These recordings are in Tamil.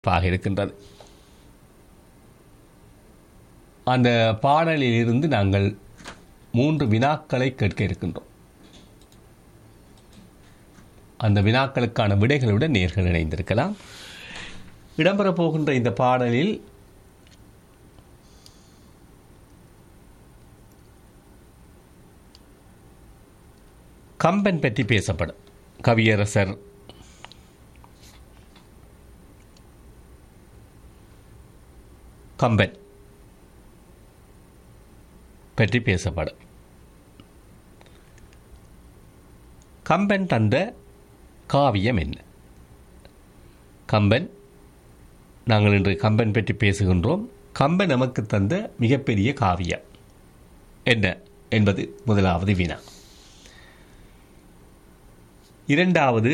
பாக இருக்கின்றது அந்த பாடலில் இருந்து நாங்கள் மூன்று வினாக்களை கேட்க இருக்கின்றோம் அந்த வினாக்களுக்கான விடைகளுடன் நேர்கள் இணைந்திருக்கலாம் இடம்பெறப் போகின்ற இந்த பாடலில் கம்பன் பற்றி பேசப்படும் கவியரசர் கம்பன் பற்றி பேசப்படும் கம்பன் தந்த காவியம் என்ன கம்பன் நாங்கள் இன்று கம்பன் பற்றி பேசுகின்றோம் கம்பன் நமக்கு தந்த மிகப்பெரிய காவியம் என்ன என்பது முதலாவது வினா இரண்டாவது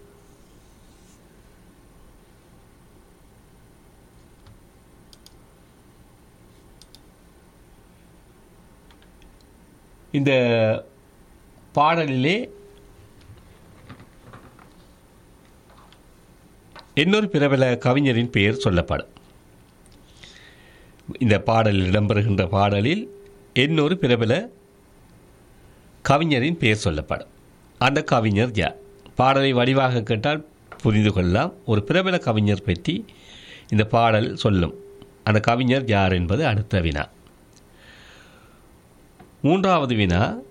இந்த பாடலிலே இன்னொரு பிரபல கவிஞரின் பெயர் சொல்லப்படும் இந்த பாடலில் இடம்பெறுகின்ற பாடலில் இன்னொரு பிரபல கவிஞரின் பெயர் சொல்லப்படும் அந்த கவிஞர் யார் பாடலை வடிவாக கேட்டால் புரிந்து கொள்ளலாம் ஒரு பிரபல கவிஞர் பற்றி இந்த பாடல் சொல்லும் அந்த கவிஞர் யார் என்பது அடுத்த வினா மூன்றாவது வினா